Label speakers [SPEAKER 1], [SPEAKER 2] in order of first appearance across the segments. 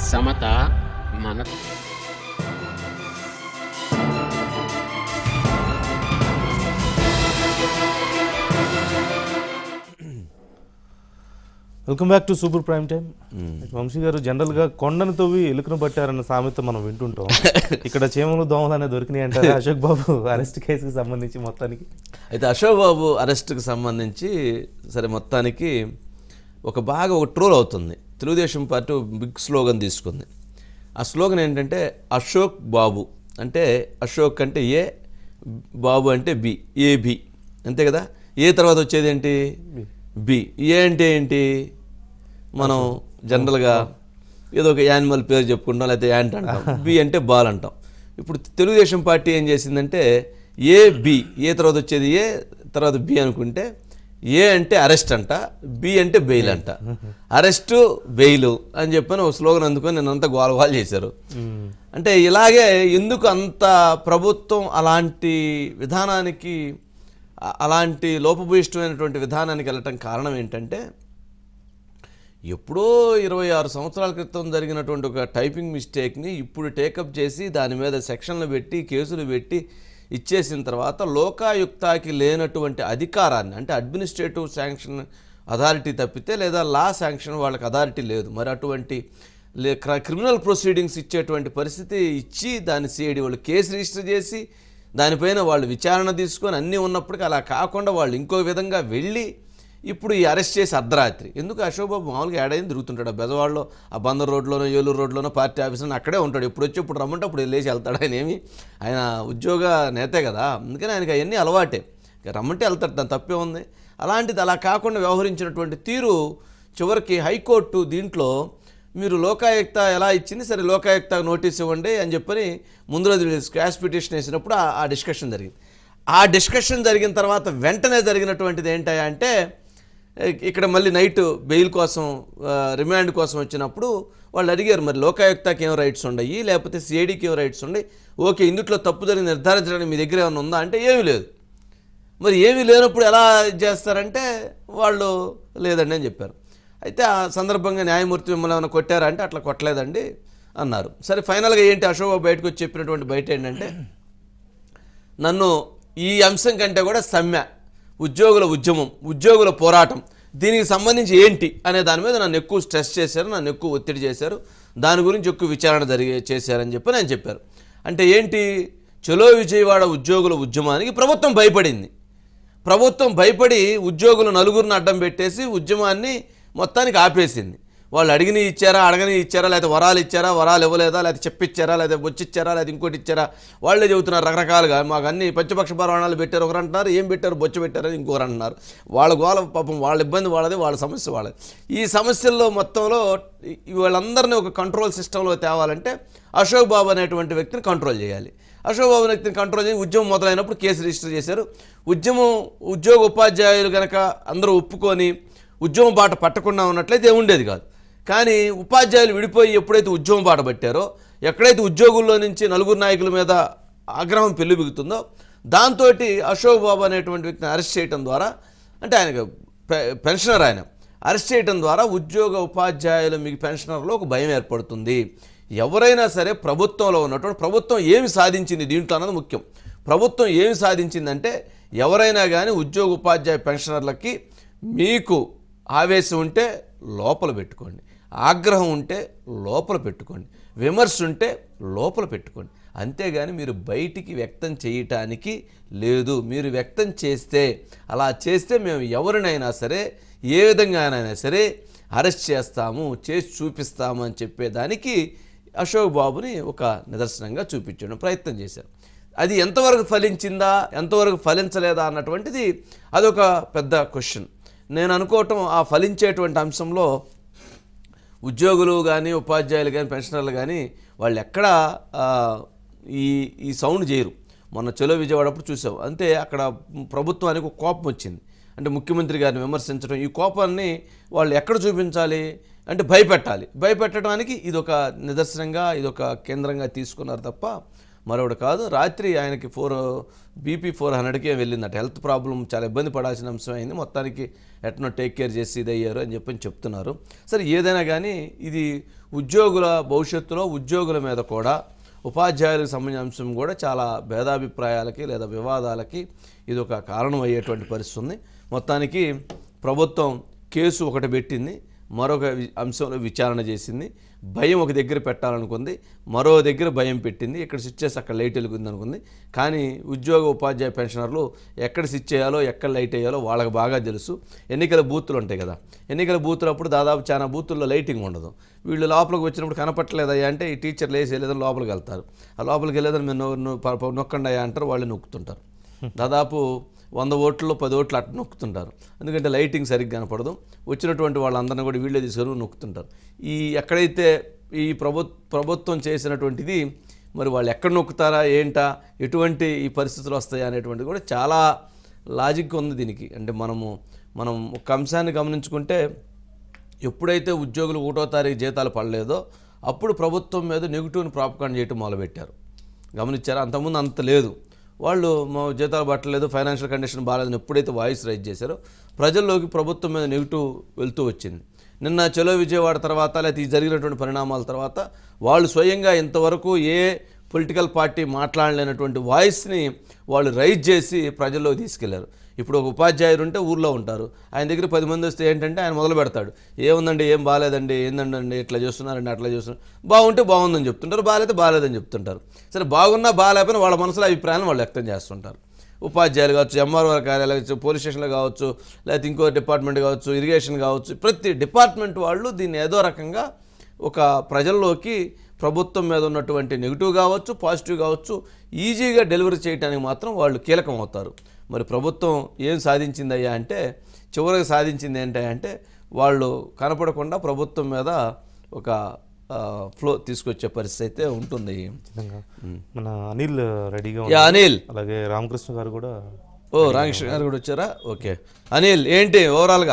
[SPEAKER 1] సమత మన
[SPEAKER 2] welcome back to super prime time Vamsi garu general గా కొండను తవ్వి ఎలుకను పట్టారన్న సామెత మనం వింటుంటాం ఇక్కడ చీమలు దోమలు అనేది దొరికినాయి అంటారు అశోక్ బాబు అరెస్ట్ కేసుకి సంబంధించి మొత్తానికి
[SPEAKER 3] అయితే అశోక్ బాబు అరెస్ట్కి సంబంధించి సరే మొత్తానికి ఒక బాగా ఒక ట్రోల్ అవుతుంది తెలుగుదేశం పార్టీ ఒక బిగ్ స్లోగన్ తీసుకుంది ఆ స్లోగన్ ఏంటంటే అశోక్ బాబు అంటే అశోక్ అంటే ఏ బాబు అంటే బి ఏ బి అంతే కదా ఏ తర్వాత వచ్చేది ఏంటి బి ఏ అంటే ఏంటి మనం జనరల్గా ఏదో ఒక యానిమల్ పేరు చెప్పుకుంటాం లేకపోతే యాంట్ అంటాం బి అంటే బాల్ అంటాం ఇప్పుడు తెలుగుదేశం పార్టీ ఏం చేసిందంటే ఏ బి ఏ తర్వాత వచ్చేది ఏ తర్వాత బి అనుకుంటే ఏ అంటే అరెస్ట్ అంట బి అంటే బెయిల్ అంట అరెస్టు బెయిల్ అని చెప్పని ఒక స్లోగన్ అందుకొని నేను అంతా గోల గోల చేశారు అంటే ఇలాగే ఎందుకు అంత ప్రభుత్వం అలాంటి విధానానికి అ- అలాంటి లోపభూయిష్టమైనటువంటి విధానానికి వెళ్ళటం కారణం ఏంటంటే ఎప్పుడో ఇరవై ఆరు సంవత్సరాల క్రితం జరిగినటువంటి ఒక టైపింగ్ మిస్టేక్ని ఇప్పుడు టేకప్ చేసి దాని మీద సెక్షన్లు పెట్టి కేసులు పెట్టి ఇచ్చేసిన తర్వాత లోకాయుక్తాకి లేనటువంటి అధికారాన్ని అంటే అడ్మినిస్ట్రేటివ్ శాంక్షన్ అథారిటీ తప్పితే లేదా లా శాంక్షన్ వాళ్ళకి అథారిటీ లేదు మరి అటువంటి లే క్ర- క్రిమినల్ ప్రొసీడింగ్స్ ఇచ్చేటువంటి పరిస్థితి ఇచ్చి దాన్ని సిఐడి వాళ్ళు కేసు రిజిస్టర్ చేసి దానిపైన వాళ్ళు విచారణ తీసుకొని అన్నీ ఉన్నప్పటికీ అలా కాకుండా వాళ్ళు ఇంకో విధంగా వెళ్ళి ఇప్పుడు ఈ అరెస్ట్ చేసి అర్ధరాత్రి ఎందుకు అశోక్ బాబు మామూలుగా ఏడైంది తిరుగుతుంటాడు ఆ బెజవాడలో ఆ బందర్ రోడ్లోనో ఏలూరు రోడ్లోనో పార్టీ ఆఫీస్లో అక్కడే ఉంటాడు ఎప్పుడు వచ్చి ఇప్పుడు రమ్మంటే అప్పుడు లేచి వెళ్తాడు ఆయన ఏమి ఆయన ఉద్యోగ నేతే కదా అందుకని ఆయనకి అవన్నీ అలవాటే ఇక రమ్మంటే వెళ్తాడు దాని తప్పే ఉంది అలాంటిది అలా కాకుండా వ్యవహరించినటువంటి తీరు చివరికి హైకోర్టు దీంట్లో మీరు లోకాయుక్త ఎలా ఇచ్చింది సరే లోకాయుక్త నోటీస్ ఇవ్వండి అని చెప్పని ముందు రోజు స్క్రాష్ పిటిషన్ వేసినప్పుడు ఆ- ఆ డిస్కషన్ జరిగింది ఆ డిస్కషన్ జరిగిన తర్వాత వెంటనే జరిగినటువంటిది ఏంటయ్యా అంటే ఇ- ఇక్కడ మళ్ళీ నైట్ బెయిల్ కోసం ఆ, రిమాండ్ కోసం వచ్చినప్పుడు వాళ్ళు అడిగారు మరి లోకాయుక్తకి ఏం రైట్స్ ఉండయి లేకపోతే సిఐడికి ఏం రైట్స్ ఉన్నాయి ఓకే ఇందుట్లో తప్పు జరిగి నిర్ధారించడానికి మీ దగ్గర ఏమైనా ఉందా అంటే ఏమీ లేదు మరి ఏమీ లేనప్పుడు ఎలా ఇది చేస్తారంటే వాళ్ళు లేదండి అని చెప్పారు అయితే ఆ సందర్భంగా న్యాయమూర్తి మిమ్మల్ని ఏమైనా కొట్టారా అంటే అట్లా కొట్టలేదండి అన్నారు సరే ఫైనల్గా ఏంటి అశోక్ బాబు బయటకు వచ్చి చెప్పినటువంటి బయట ఏంటంటే నన్ను ఈ అంశం కంటే కూడా సమ్మె ఉద్యోగుల ఉద్యమం ఉద్యోగుల పోరాటం దీనికి సంబంధించి ఏంటి అనే దాని మీద నన్ను ఎక్కువ స్ట్రెస్ చేశారు నన్ను ఎక్కువ ఒత్తిడి చేశారు దాని గురించి ఎక్కువ విచారణ జరిగే చేశారని చెప్పి నేను చెప్పారు అంటే ఏంటి చలో విజయవాడ ఉద్యోగుల ఉద్యమానికి ప్రభుత్వం భయపడింది ప్రభుత్వం భయపడి ఉద్యోగులు నలుగురిని అడ్డం పెట్టేసి ఉద్యమాన్ని మొత్తానికి ఆపేసింది వాళ్ళు అడిగిని ఇచ్చారా అడగని ఇచ్చారా లేకపోతే వరాలు ఇచ్చారా వరాలు ఇవ్వలేదా లేకపోతే చెప్పిచ్చారా లేదా బొచ్చిచ్చారా లేదా ఇంకోటి ఇచ్చారా వాళ్ళే చెబుతున్నారు రకరకాలుగా మాకు అన్ని పంచపక్ష పరమాణాలు పెట్టారు ఒకరు అంటున్నారు ఏం పెట్టారు బొచ్చు పెట్టారని ఇంకొకరు అంటున్నారు వాళ్ళ గోల పాపం వాళ్ళ ఇబ్బంది వాళ్ళది వాళ్ళ సమస్య వాళ్ళది ఈ సమస్యల్లో మొత్తంలో ఈ- వీళ్ళందరినీ ఒక కంట్రోల్ సిస్టంలో తేవాలంటే అశోక్ బాబు అనేటువంటి వ్యక్తిని కంట్రోల్ చేయాలి అశోక్ బాబు వ్యక్తిని కంట్రోల్ చేసి ఉద్యమం మొదలైనప్పుడు కేసు రిజిస్టర్ చేశారు ఉద్యమం ఉద్యోగ ఉపాధ్యాయులు కనుక అందరూ ఒప్పుకొని ఉద్యమం బాట పట్టకుండా ఉన్నట్లయితే ఏం ఉండేది కాదు కానీ ఉపాధ్యాయులు విడిపోయి ఎప్పుడైతే ఉద్యమం బాట పట్టారో ఎక్కడైతే ఉద్యోగుల్లో నుంచి నలుగురు నాయకుల మీద ఆగ్రహం పెళ్ళిబిగుతుందో దాంతో అశోక్ బాబు అనేటువంటి వ్యక్తిని అరెస్ట్ చేయడం ద్వారా అంటే ఆయనకు పె- పెన్షనర్ ఆయన అరెస్ట్ చేయడం ద్వారా ఉద్యోగ ఉపాధ్యాయులు మీకు పెన్షనర్లో ఒక భయం ఏర్పడుతుంది ఎవరైనా సరే ప్రభుత్వంలో ఉన్నటువంటి ప్రభుత్వం ఏమి సాధించింది దీంట్లో అన్నది ముఖ్యం ప్రభుత్వం ఏమి సాధించిందంటే ఎవరైనా కానీ ఉద్యోగ ఉపాధ్యాయ పెన్షనర్లకి మీకు ఆవేశం ఉంటే లోపల పెట్టుకోండి ఆగ్రహం ఉంటే లోపల పెట్టుకోండి విమర్శ ఉంటే లోపల పెట్టుకోండి అంతేగాని మీరు బయటికి వ్యక్తం చేయటానికి లేదు మీరు వ్యక్తం చేస్తే అలా చేస్తే మేము ఎవరినైనా సరే ఏ విధంగానైనా సరే అరెస్ట్ చేస్తాము చేసి చూపిస్తాము అని చెప్పేదానికి అశోక్ బాబుని ఒక నిదర్శనంగా చూపించడం ప్రయత్నం చేశారు అది ఎంతవరకు ఫలించిందా ఎంతవరకు ఫలించలేదా అన్నటువంటిది అదొక పెద్ద క్వశ్చన్ నేను అనుకోవటం ఆ ఫలించేటువంటి అంశంలో ఉద్యోగులు కానీ ఉపాధ్యాయులు కానీ పెన్షనర్లు కానీ వాళ్ళు ఎక్కడ ఆ, ఈ ఈ సౌండ్ చేయరు మొన్న చెలో విజయవాడప్పుడు చూసాం అంతే అక్కడ ప్రభుత్వానికి ఒక కోపం వచ్చింది అంటే ముఖ్యమంత్రి గారిని విమర్శించడం ఈ కోపాన్ని వాళ్ళు ఎక్కడ చూపించాలి అంటే భయపెట్టాలి భయపెట్టడానికి ఇదొక నిదర్శనంగా ఇదొక కేంద్రంగా తీసుకున్నారు తప్ప మరొకటి కాదు రాత్రి ఆయనకి ఫోర్ బీపీ ఫోర్ హండ్రెడ్కే వెళ్ళిందట హెల్త్ ప్రాబ్లం చాలా ఇబ్బంది పడాల్సిన అంశం అయింది మొత్తానికి ఎట్నో టేక్ కేర్ చేసి ఇది అయ్యారు అని చెప్పని చెప్తున్నారు సరే ఏదైనా కానీ ఇది ఉద్యోగుల భవిష్యత్తులో ఉద్యోగుల మీద కూడా ఉపాధ్యాయులకు సంబంధించిన అంశం కూడా చాలా భేదాభిప్రాయాలకి లేదా వివాదాలకి ఇది ఒక కారణం అయ్యేటువంటి పరిస్థితి ఉంది మొత్తానికి ప్రభుత్వం కేసు ఒకటి పెట్టింది మరొక వి- అంశంలో విచారణ చేసింది భయం ఒక దగ్గర పెట్టాలనుకుంది మరో దగ్గర భయం పెట్టింది ఇక్కడ స్విచ్ చేసి అక్కడ లైట్ వెలుగుంది అనుకుంది కానీ ఉద్యోగ ఉపాధ్యాయ పెన్షనర్లు ఎక్కడ స్విచ్ చేయాలో ఎక్కడ లైట్ వేయాలో వాళ్ళకి బాగా తెలుసు ఎన్నికల బూతులు ఉంటాయి కదా ఎన్నికల బూతులు అప్పుడు దాదాపు చాలా బూతుల్లో లైటింగ్ ఉండదు వీళ్ళు లోపలికి వచ్చినప్పుడు కనపట్టలేదయ్యా అంటే ఈ టీచర్లు వేసి వెళ్ళేదని లోపలికి వెళ్తారు ఆ లోపలికి వెళ్ళేదని మీరు నొ- నొ- ప- ప- నొక్కండి అయ్యా అంటారు వాళ్ళు నొక్కుతుంటారు దాదాపు వంద ఓట్లు పది ఓట్లు అట్లా నొక్కుతుంటారు ఎందుకంటే లైటింగ్ సరిగ్గా కనపడదు వచ్చినటువంటి వాళ్ళందరినీ కూడా వీళ్ళే తీసుకొని నొక్కుతుంటారు ఈ ఎక్కడైతే ఈ ప్రభు ప్రభుత్వం చేసినటువంటిది మరి వాళ్ళు ఎక్కడ నొక్కుతారా ఏంటా ఎటువంటి ఈ పరిస్థితులు వస్తాయా అనేటువంటిది కూడా చాలా లాజిక్ ఉంది దీనికి అంటే మనము మనం ఒక అంశాన్ని గమనించుకుంటే ఎప్పుడైతే ఉద్యోగులు ఒకటో తారీఖు జీతాలు పడలేదో అప్పుడు ప్రభుత్వం మీద నెగిటివ్ని ప్రాపకాండ చేయటం మొదలుపెట్టారు గమనించారా అంతకుముందు అంత లేదు వాళ్ళు మా జీతాలు పట్టలేదు ఫైనాన్షియల్ కండిషన్ బాగాలేదని ఎప్పుడైతే వాయిస్ రైజ్ చేశారో ప్రజల్లోకి ప్రభుత్వం మీద నెగిటివ్ వెళ్తూ వచ్చింది నిన్న చలో విజయవాడ తర్వాత లేకపోతే ఈ జరిగినటువంటి పరిణామాల తర్వాత వాళ్ళు స్వయంగా ఇంతవరకు ఏ పొలిటికల్ పార్టీ మాట్లాడలేనటువంటి వాయిస్ని వాళ్ళు రైజ్ చేసి ప్రజల్లోకి తీసుకెళ్లారు ఇప్పుడు ఒక ఉపాధ్యాయుడు ఉంటే ఊర్లో ఉంటారు ఆయన దగ్గర పది మంది వస్తే ఏంటంటే ఆయన మొదలు పెడతాడు ఏముందండి ఏం బాగాలేదండి ఏందండి ఇట్లా చేస్తున్నారండి అట్లా చేస్తున్నారు బాగుంటే బాగుందని చెప్తుంటారు బాగాలేతే బాగాలేదని చెప్తుంటారు సరే బాగున్నా బాగాలేకపోయినా వాళ్ళ మనసులో అభిప్రాయాన్ని వాళ్ళు వ్యక్తం చేస్తుంటారు ఉపాధ్యాయులు కావచ్చు ఎంఆర్ఓ కార్యాలయం కావచ్చు పోలీస్ స్టేషన్లో కావచ్చు లేకపోతే ఇంకో డిపార్ట్మెంట్ కావచ్చు ఇరిగేషన్ కావచ్చు ప్రతి డిపార్ట్మెంట్ వాళ్ళు దీన్ని ఏదో రకంగా ఒక ప్రజల్లోకి ప్రభుత్వం మీద ఉన్నటువంటి నెగిటివ్ కావచ్చు పాజిటివ్ కావచ్చు ఈజీగా డెలివరీ చేయడానికి మాత్రం వాళ్ళు కీలకం అవుతారు మరి ప్రభుత్వం ఏం సాధించిందయ్యా అంటే చివరికి సాధించింది ఏంటి అంటే వాళ్ళు కనపడకుండా ప్రభుత్వం మీద ఒక ఫ్లో తీసుకొచ్చే పరిస్థితి అయితే ఉంటుంది
[SPEAKER 2] ఖచ్చితంగా మన అనిల్ రెడీగా
[SPEAKER 3] యా
[SPEAKER 2] ఉన్నారు
[SPEAKER 3] అనిల్
[SPEAKER 2] అలాగే రామకృష్ణ గారు కూడా
[SPEAKER 3] ఓ రామకృష్ణ గారు కూడా వచ్చారా ఓకే అనిల్ ఏంటి ఓవరాల్గా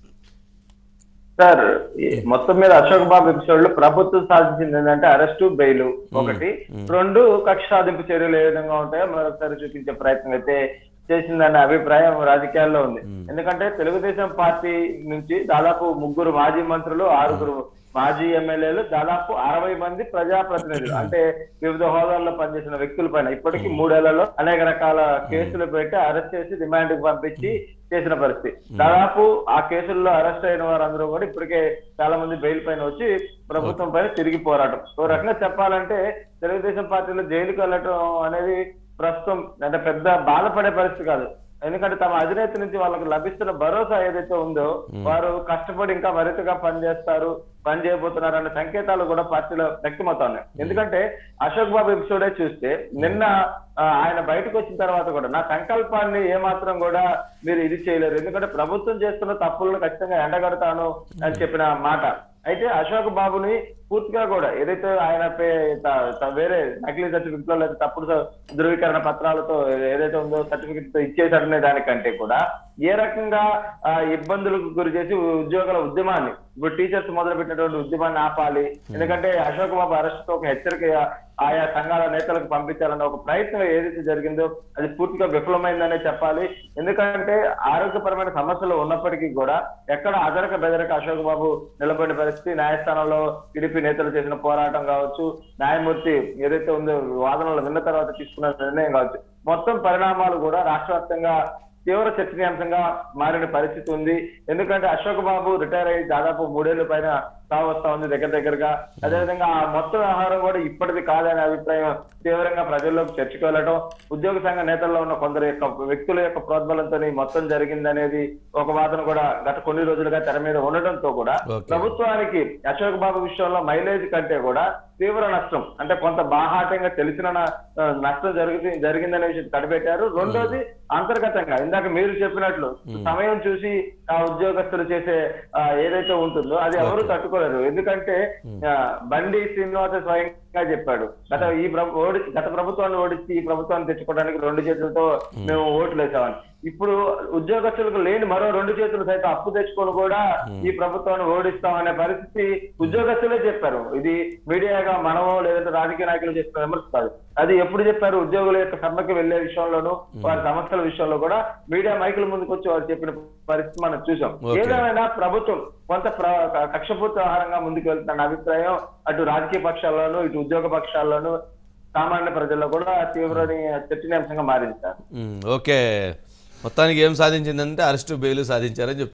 [SPEAKER 1] సార్ ఈ మొత్తం మీద అశోక్ బాబు ఎపిసోడ్ లో ప్రభుత్వం సాధించింది ఏంటంటే అరెస్టు బెయిల్ ఒకటి రెండు కక్ష సాధింపు చర్యలు ఏ విధంగా ఉంటాయో మరొకసారి చూపించే ప్రయత్నం అయితే చేసిందనే అభిప్రాయం రాజకీయాల్లో ఉంది ఎందుకంటే తెలుగుదేశం పార్టీ నుంచి దాదాపు ముగ్గురు మాజీ మంత్రులు ఆరుగురు మాజీ ఎమ్మెల్యేలు దాదాపు అరవై మంది ప్రజాప్రతినిధులు అంటే వివిధ హోదాల్లో పనిచేసిన వ్యక్తుల పైన ఇప్పటికీ మూడేళ్లలో అనేక రకాల కేసులు పెట్టి అరెస్ట్ చేసి రిమాండ్ కి పంపించి చేసిన పరిస్థితి దాదాపు ఆ కేసుల్లో అరెస్ట్ అయిన వారందరూ కూడా ఇప్పటికే చాలా మంది బెయిల్ పైన వచ్చి ప్రభుత్వం పైన తిరిగి పోరాటం ఓ రకంగా చెప్పాలంటే తెలుగుదేశం పార్టీలో జైలుకి వెళ్ళటం అనేది ప్రస్తుతం అంటే పెద్ద బాధపడే పరిస్థితి కాదు ఎందుకంటే తమ అధినేత నుంచి వాళ్ళకి లభిస్తున్న భరోసా ఏదైతే ఉందో వారు కష్టపడి ఇంకా మరింతగా పనిచేస్తారు పని చేయబోతున్నారు అనే సంకేతాలు కూడా పార్టీలో వ్యక్తమవుతున్నాయి ఎందుకంటే అశోక్ బాబు ఎపిసోడే చూస్తే నిన్న ఆ, ఆయన బయటకు వచ్చిన తర్వాత కూడా నా సంకల్పాన్ని ఏమాత్రం కూడా మీరు ఇది చేయలేరు ఎందుకంటే ప్రభుత్వం చేస్తున్న తప్పులను ఖచ్చితంగా ఎండగడతాను అని చెప్పిన మాట అయితే అశోక్ బాబుని పూర్తిగా కూడా ఏదైతే ఆయన పే- త- త- వేరే నకిలీ సర్టిఫికెట్ లో లేదా తప్పుడు స- ధృవీకరణ పత్రాలతో ఏదైతే ఉందో సర్టిఫికెట్ తో ఇచ్చేసాడనే దానికంటే కూడా ఏ రకంగా ఆ, ఇబ్బందులకు గురి చేసి ఉద్యోగుల ఉద్యమాన్ని ఇప్పుడు టీచర్స్ మొదలు పెట్టినటువంటి ఉద్యమాన్ని ఆపాలి ఎందుకంటే అశోక్ బాబు అరెస్ట్ తో ఒక హెచ్చరిక ఆయా సంఘాల నేతలకు పంపించాలన్న ఒక ప్రయత్నం ఏదైతే జరిగిందో అది పూర్తిగా విఫలమైందనే చెప్పాలి ఎందుకంటే ఆరోగ్యపరమైన సమస్యలు ఉన్నప్పటికీ కూడా ఎక్కడ అదరక బెదరక అశోక్ బాబు నిలబడిన పరిస్థితి న్యాయస్థానంలో టీడీపీ నేతలు చేసిన పోరాటం కావచ్చు న్యాయమూర్తి ఏదైతే ఉందో వాదనలు విన్న తర్వాత తీసుకున్న నిర్ణయం కావచ్చు మొత్తం పరిణామాలు కూడా రాష్ట్ర వ్యాప్తంగా తీవ్ర చర్చనీయాంశంగా మారిన పరిస్థితి ఉంది ఎందుకంటే అశోక్ బాబు రిటైర్ అయ్యి దాదాపు మూడేళ్ల పైన వస్తా ఉంది దగ్గర దగ్గరగా అదేవిధంగా ఆ మొత్తం వ్యవహారం కూడా ఇప్పటిది కాదనే అభిప్రాయం తీవ్రంగా ప్రజల్లోకి చర్చకు వెళ్ళడం ఉద్యోగ సంఘ నేతల్లో ఉన్న కొందరు యొక్క వ్యక్తుల యొక్క ప్రోద్బలంతో మొత్తం జరిగిందనేది ఒక వాదన కూడా గత కొన్ని రోజులుగా తెర మీద ఉండడంతో కూడా
[SPEAKER 3] Okay.
[SPEAKER 1] ప్రభుత్వానికి అశోక్ బాబు విషయంలో మైలేజ్ కంటే కూడా తీవ్ర నష్టం అంటే కొంత బాహాటంగా తెలిసిన న- ఆ, నష్టం జరిగింది జరిగిందనే విషయం కనిపెట్టారు రెండోది అంతర్గతంగా ఇందాక మీరు చెప్పినట్లు సమయం చూసి ఆ ఉద్యోగస్తులు చేసే ఆ, ఏదైతే ఉంటుందో అది ఎవరు తట్టుకోలేరు ఎందుకంటే ఆ, బండి శ్రీనివాస స్వయంగా చెప్పాడు గత ఈ ప్రభు ఓడి గత ప్రభుత్వాన్ని ఓడించి ఈ ప్రభుత్వాన్ని తెచ్చుకోవడానికి రెండు చేతులతో మేము ఓట్లు వేసామని ఇప్పుడు ఉద్యోగస్తులకు లేని మరో రెండు చేతులు సైతం అప్పు తెచ్చుకొని కూడా ఈ ప్రభుత్వాన్ని ఓడిస్తామనే పరిస్థితి ఉద్యోగస్తులే చెప్పారు ఇది మీడియాగా మనమో లేదంటే రాజకీయ నాయకులు చెప్పిన విమర్శ కాదు అది ఎప్పుడు చెప్పారు ఉద్యోగుల యొక్క సమ్మెకి వెళ్లే విషయంలోనూ వారి సమస్యల విషయంలో కూడా మీడియా మైకుల ముందుకు వచ్చి వారు చెప్పిన పరిస్థితి మనం చూసాం
[SPEAKER 3] Okay.
[SPEAKER 1] ఏదేమైనా ప్రభుత్వం కొంత ప్ర- కక్షపూర్త వ్యవహారంగా ముందుకు వెళ్తున్న అభిప్రాయం అటు రాజకీయ పక్షాల్లోనూ ఇటు ఉద్యోగ పక్షాల్లోనూ సామాన్య ప్రజల్లో కూడా తీవ్ర చర్చనీయాంశంగా మారింది సార్
[SPEAKER 3] ఉమ్, ఓకే మొత్తానికి ఏం సాధించిందంటే అరెస్టు బెయిల్ సాధించారని చెప్తున్నారు